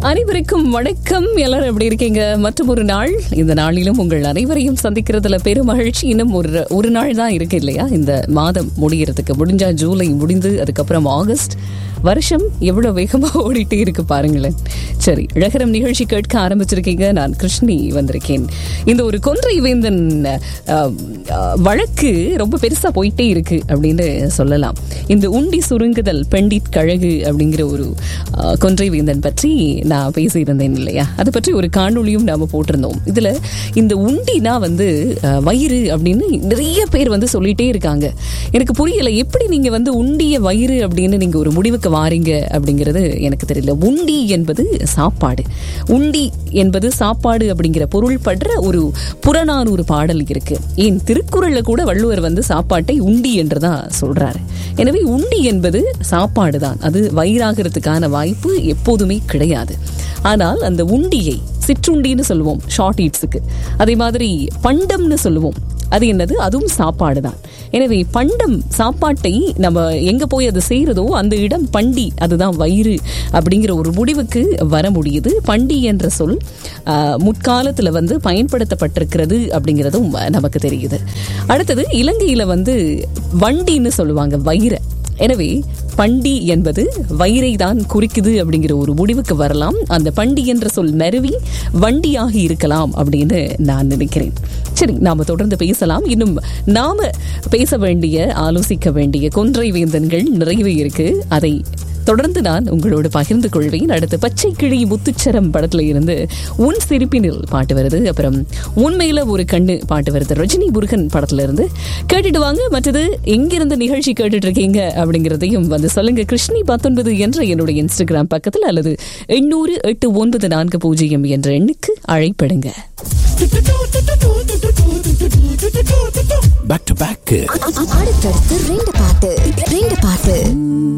அனைவருக்கும் வணக்கம் எல்லாரும் எப்படி இருக்கீங்க மற்றும் ஒரு நாள் இந்த நாளிலும் உங்கள் அனைவரையும் சந்திக்கிறதுல பெரும் மகிழ்ச்சி இன்னும் ஒரு ஒரு நாள் தான் இருக்கு இல்லையா இந்த மாதம் முடியறதுக்கு முடிஞ்சா ஜூலை முடிந்து அதுக்கப்புறம் ஆகஸ்ட் வருஷம் எவ்வளவு வேகமா ஓடிட்டே இருக்கு பாருங்களேன் சரி இழகரம் நிகழ்ச்சி கேட்க ஆரம்பிச்சிருக்கீங்க நான் கிருஷ்ணி வந்திருக்கேன் இந்த ஒரு கொன்றை வேந்தன் அஹ், அஹ், வழக்கு ரொம்ப பெருசா போயிட்டே இருக்கு அப்படின்னு சொல்லலாம் இந்த உண்டி சுருங்குதல் பெண்டிட் கழகு அப்படிங்கிற ஒரு அஹ், கொன்றை வேந்தன் பற்றி நான் பேசியிருந்தேன் இல்லையா அதை பற்றி ஒரு காணொளியும் நாம போட்டிருந்தோம் இதுல இந்த உண்டினா வந்து அஹ், வயிறு அப்படின்னு நிறைய பேர் வந்து சொல்லிட்டே இருக்காங்க எனக்கு புரியல எப்படி நீங்க வந்து உண்டிய வயிறு அப்படின்னு நீங்க ஒரு முடிவுக்கு வாரீங்க அப்படிங்கிறது எனக்கு தெரியல உண்டி என்பது சாப்பாடு உண்டி என்பது சாப்பாடு அப்படிங்கிற பொருள் படுற ஒரு புறநானூறு பாடல் இருக்கு ஏன் திருக்குறள்ல கூட வள்ளுவர் வந்து சாப்பாட்டை உண்டி என்றுதான் சொல்றாரு எனவே உண்டி என்பது சாப்பாடு தான் அது வயிறாகிறதுக்கான வாய்ப்பு எப்போதுமே கிடையாது ஆனால் அந்த உண்டியை சிற்றுண்டின்னு சொல்லுவோம் ஷார்ட் ஈட்ஸுக்கு அதே மாதிரி பண்டம்னு சொல்லுவோம் அது என்னது அதுவும் சாப்பாடு தான் எனவே பண்டம் சாப்பாட்டை நம்ம எங்க போய் அதை செய்யறதோ அந்த இடம் பண்டி அதுதான் வயிறு அப்படிங்கிற ஒரு முடிவுக்கு வர முடியுது பண்டி என்ற சொல் ஆஹ், முற்காலத்துல வந்து பயன்படுத்தப்பட்டிருக்கிறது அப்படிங்கிறதும் நமக்கு தெரியுது அடுத்தது இலங்கையில வந்து வண்டின்னு சொல்லுவாங்க வயிறை எனவே பண்டி என்பது வயிறை தான் குறிக்குது அப்படிங்கிற ஒரு முடிவுக்கு வரலாம் அந்த பண்டி என்ற சொல் நறுவி வண்டியாக இருக்கலாம் அப்படின்னு நான் நினைக்கிறேன் சரி நாம தொடர்ந்து பேசலாம் இன்னும் நாம பேச வேண்டிய ஆலோசிக்க வேண்டிய கொன்றை வேந்தன்கள் நிறையவே இருக்கு அதை தொடர்ந்து நான் உங்களோடு பகிர்ந்து கொள்வேன் அடுத்து பச்சை கிளி முத்துச்சரம் படத்துல இருந்து உன் சிரிப்பினில் பாட்டு வருது அப்புறம் உண்மையில ஒரு கண்ணு பாட்டு வருது ரஜினி முருகன் படத்துல இருந்து கேட்டுட்டு வாங்க மற்றது எங்கிருந்து நிகழ்ச்சி கேட்டுட்டு இருக்கீங்க அப்படிங்கிறதையும் வந்து சொல்லுங்க கிருஷ்ணி பத்தொன்பது என்ற என்னுடைய இன்ஸ்டாகிராம் பக்கத்தில் அல்லது எண்ணூறு எட்டு ஒன்பது நான்கு பூஜ்ஜியம் என்ற எண்ணுக்கு அழைப்படுங்க பேக் டு பேக் அடுத்தடுத்து ரெண்டு பாட்டு ரெண்டு பாட்டு